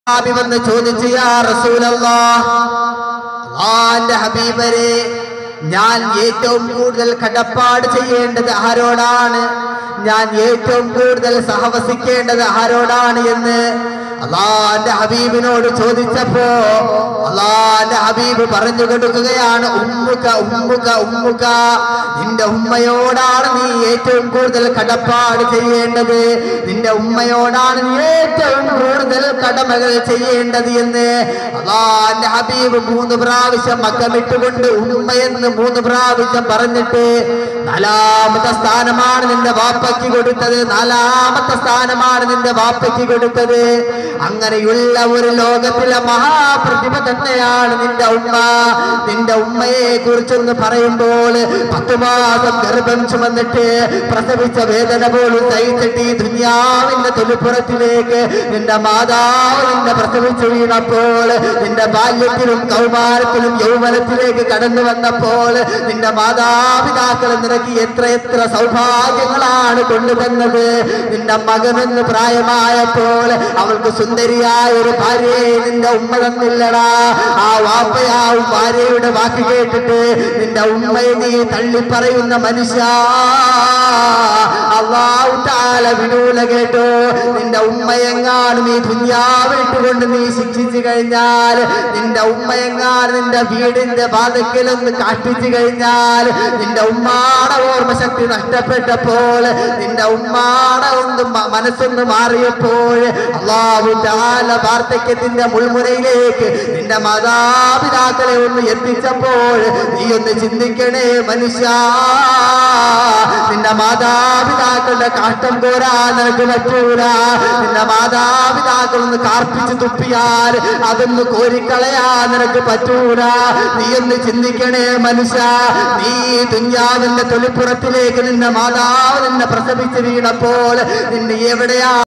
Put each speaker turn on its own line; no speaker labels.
സഹാബി വന്ന് ചോദിച്ചു യാ റസൂലല്ലാ അള്ളാന്റെ ഹബീബരെ ഞാൻ ഏറ്റവും കൂടുതൽ കടപ്പാട് ചെയ്യേണ്ടത് ആരോടാണ് ഞാൻ ഏറ്റവും കൂടുതൽ സഹവസിക്കേണ്ടത് ആരോടാണ് എന്ന് അള്ളാന്റെ ഹബീബിനോട് ചോദിച്ചപ്പോ അള്ളാന്റെ ഹബീബ് പറഞ്ഞു കൊടുക്കുകയാണ് ഉമ്മുക ഉമ്മുക ഉമ്മുക നിന്റെ ഉമ്മയോടാണ് നീ ഏറ്റവും കൂടുതൽ കടപ്പാട് ചെയ്യേണ്ടത് നിന്റെ ഉമ്മയോടാണ് നീ ഏറ്റവും കൂടുതൽ കടമകൾ ചെയ്യേണ്ടത് എന്ന് അള്ളാന്റെ ഹബീബ് മൂന്ന് പ്രാവശ്യം മക്കമിട്ടുകൊണ്ട് ഉമ്മയെന്ന് മൂന്ന് പ്രാവശ്യം പറഞ്ഞിട്ട് നാലാമത്തെ സ്ഥാനമാണ് നിന്റെ വാപ്പയ്ക്ക് കൊടുത്തത് നാലാമത്തെ സ്ഥാനമാണ് നിന്റെ വാപ്പയ്ക്ക് കൊടുത്തത് അങ്ങനെയുള്ള ഒരു ലോകത്തിലെ മഹാപ്രതിഭ തന്നെയാണ് നിന്റെ ഉമ്മ നിന്റെ ഉമ്മയെ കുറിച്ചൊന്ന് പറയുമ്പോൾ പത്തു മാസം ഗർഭം ചുമന്നിട്ട് പ്രസവിച്ച വേദന പോലും സഹിച്ചിട്ട് ഈ ദുനിയാവിന്റെ തൊലിപ്പുറത്തിലേക്ക് നിന്റെ മാതാവ് നിന്നെ പ്രസവിച്ചു വീണപ്പോൾ നിന്റെ ബാല്യത്തിലും കൗമാരത്തിലും യൗവനത്തിലേക്ക് കടന്നു വന്നപ്പോൾ നിന്റെ മാതാപിതാക്കൾ നിനക്ക് എത്ര എത്ര സൗഭാഗ്യങ്ങളാണ് കൊണ്ടുവന്നത് നിന്റെ മകനെന്ന് പ്രായമായപ്പോൾ അവൾക്ക് സുന്ദരിയായ ഒരു ഭാര്യയെ നിന്റെ ഉമ്മ തന്നില്ലടാ ആ വാപ്പയാവും ഭാര്യയുടെ വാക്ക് കേട്ടിട്ട് നിന്റെ ഉമ്മയെ നീ തള്ളി പറയുന്ന മനുഷ്യ അള്ളാഹു താല വിനൂല കേട്ടോ നിന്റെ ഉമ്മയെങ്ങാനും ഈ ദുന്യാവിട്ടുകൊണ്ട് നീ ശിക്ഷിച്ചു കഴിഞ്ഞാൽ നിന്റെ ഉമ്മയെങ്ങാനും നിന്റെ വീടിന്റെ വാതക്കലൊന്ന് കാട്ടിച്ചു കഴിഞ്ഞാൽ നിന്റെ ഉമ്മാടെ ഓർമ്മശക്തി നഷ്ടപ്പെട്ടപ്പോൾ നിന്റെ ഉമ്മാടെ ഒന്ന് മ- മനസ്സൊന്ന് മാറിയപ്പോൾ അള്ളാഹു താല വാർദ്ധക്യത്തിന്റെ മുൾമുനയിലേക്ക് നിന്റെ മാതാപിതാക്കളെ ഒന്ന് എത്തിച്ചപ്പോൾ നീ ഒന്ന് ചിന്തിക്കണേ മനുഷ്യ നിന്റെ മാതാപിതാക്കളുടെ കാഷ്ടം കോരാ നിനക്ക് പറ്റൂല നിന്റെ മാതാപിതാക്കൾ ഒന്ന് കാർപ്പിച്ച് തുപ്പിയാൽ അതൊന്ന് കോരിക്കളയാ നിനക്ക് പറ്റൂല നീ ഒന്ന് ചിന്തിക്കണേ മനുഷ്യ നീ തുഞ്ഞാവിന്റെ തൊലിപ്പുറത്തിലേക്ക് നിന്റെ മാതാവ് നിന്നെ പ്രസവിച്ച് വീണപ്പോൾ നിന്നെ എവിടെയാ